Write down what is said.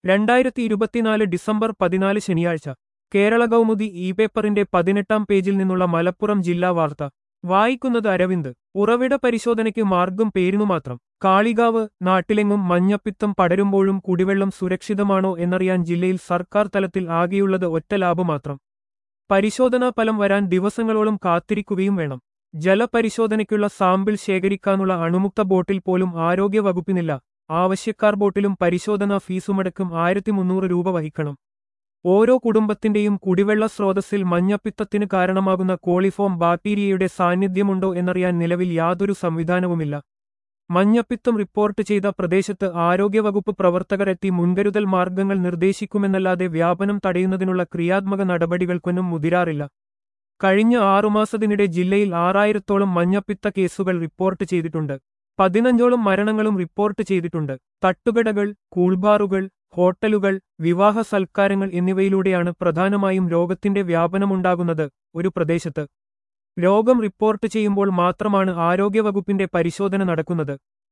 രണ്ടായിരത്തി ഇരുപത്തിനാല് ഡിസംബർ പതിനാല് ശനിയാഴ്ച കേരള കൗമുദി ഇ പേപ്പറിന്റെ പതിനെട്ടാം പേജിൽ നിന്നുള്ള മലപ്പുറം ജില്ലാ വാർത്ത വായിക്കുന്നത് അരവിന്ദ് ഉറവിട പരിശോധനയ്ക്ക് മാർഗം പേരിനു മാത്രം കാളികാവ് നാട്ടിലെങ്ങും മഞ്ഞപ്പിത്തം പടരുമ്പോഴും കുടിവെള്ളം സുരക്ഷിതമാണോ എന്നറിയാൻ ജില്ലയിൽ സർക്കാർ തലത്തിൽ ആകെയുള്ളത് ഒറ്റ ലാബ് മാത്രം പരിശോധനാ ഫലം വരാൻ ദിവസങ്ങളോളം കാത്തിരിക്കുകയും വേണം ജലപരിശോധനയ്ക്കുള്ള സാമ്പിൾ ശേഖരിക്കാനുള്ള അണുമുക്ത ബോട്ടിൽ പോലും ആരോഗ്യവകുപ്പിനില്ല ആവശ്യക്കാർ ബോട്ടിലും പരിശോധനാ ഫീസുമടക്കം ആയിരത്തി മുന്നൂറ് രൂപ വഹിക്കണം ഓരോ കുടുംബത്തിന്റെയും കുടിവെള്ള സ്രോതസ്സിൽ മഞ്ഞപ്പിത്തത്തിന് കാരണമാകുന്ന കോളിഫോം ബാക്ടീരിയയുടെ സാന്നിധ്യമുണ്ടോ എന്നറിയാൻ നിലവിൽ യാതൊരു സംവിധാനവുമില്ല മഞ്ഞപ്പിത്തം റിപ്പോർട്ട് ചെയ്ത പ്രദേശത്ത് ആരോഗ്യവകുപ്പ് പ്രവർത്തകരെത്തി മുൻകരുതൽ മാർഗങ്ങൾ നിർദ്ദേശിക്കുമെന്നല്ലാതെ വ്യാപനം തടയുന്നതിനുള്ള ക്രിയാത്മക നടപടികൾക്കൊന്നും മുതിരാറില്ല കഴിഞ്ഞ ആറുമാസത്തിനിടെ ജില്ലയിൽ ആറായിരത്തോളം മഞ്ഞപ്പിത്ത കേസുകൾ റിപ്പോർട്ട് ചെയ്തിട്ടുണ്ട് പതിനഞ്ചോളം മരണങ്ങളും റിപ്പോർട്ട് ചെയ്തിട്ടുണ്ട് തട്ടുകടകൾ കൂൾബാറുകൾ ഹോട്ടലുകൾ വിവാഹ സൽക്കാരങ്ങൾ എന്നിവയിലൂടെയാണ് പ്രധാനമായും രോഗത്തിന്റെ വ്യാപനമുണ്ടാകുന്നത് ഒരു പ്രദേശത്ത് രോഗം റിപ്പോർട്ട് ചെയ്യുമ്പോൾ മാത്രമാണ് ആരോഗ്യവകുപ്പിന്റെ പരിശോധന നടക്കുന്നത്